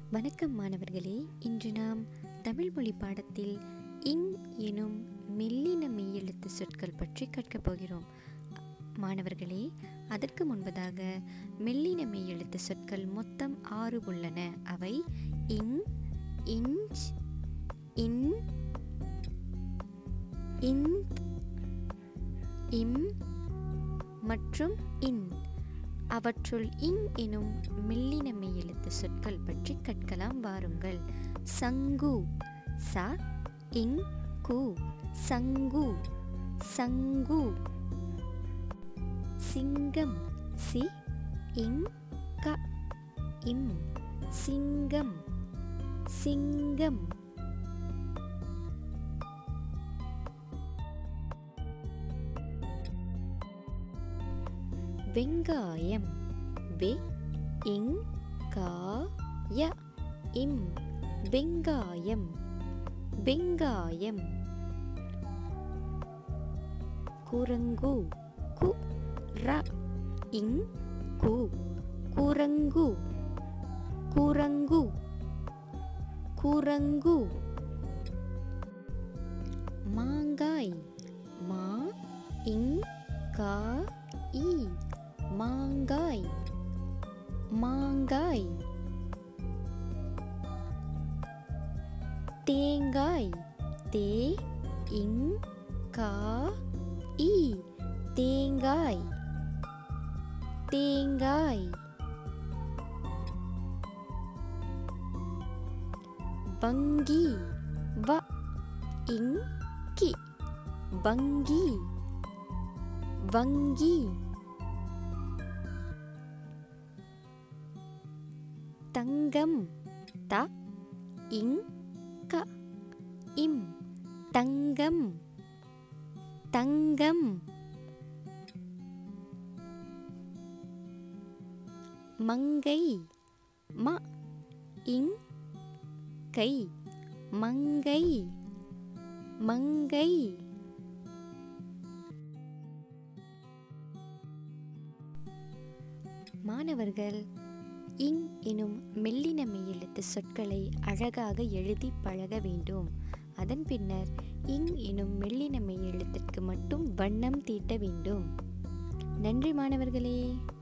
வணக்கம் மாணவர்களே இன்று நாம் தமிழ் மொழி பாடத்தில் இங் எனும் மெல்லின மெய்யெழுத்து சொற்கள் பற்றி கற்கப் போகிறோம் மாணவர்களே அதற்கு முன்பதாக மெல்லின மெய்யெழுத்து சொற்கள் மொத்தம் ஆறு உள்ளன அவை இங் இஞ்ச் இன் இந்த் இம் மற்றும் இன் அவற்றுள் இங் எனும் மெல்லின மெய்யெழுத்து சொற்கள் பற்றி கற்கலாம் வாருங்கள் சங்கு ச இங் கு சங்கு சங்கு சிங்கம் சி இங் க இம் சிங்கம் சிங்கம் வெங்காயம் வெ இங் கா ய இம் வெங்காயம் வெங்காயம் குரங்கு கு ர இங் கு குரங்கு குரங்கு குரங்கு மாங்காய் மா இங் கா இ மாங்காய் மாங்காய் தேங்காய் தே இங் கா இ தேங்காய் தேங்காய் வங்கி வ இங் கி வங்கி வங்கி தங்கம் த இங் க இம் தங்கம் தங்கம் மங்கை ம இங் கை மங்கை மங்கை மாணவர்கள் இங் எனும் மெல்லின மெய்யெழுத்து சொற்களை அழகாக எழுதி பழக வேண்டும் அதன் பின்னர் இங் எனும் மெல்லின மெய்யெழுத்திற்கு மட்டும் வண்ணம் தீட்ட வேண்டும் நன்றி மாணவர்களே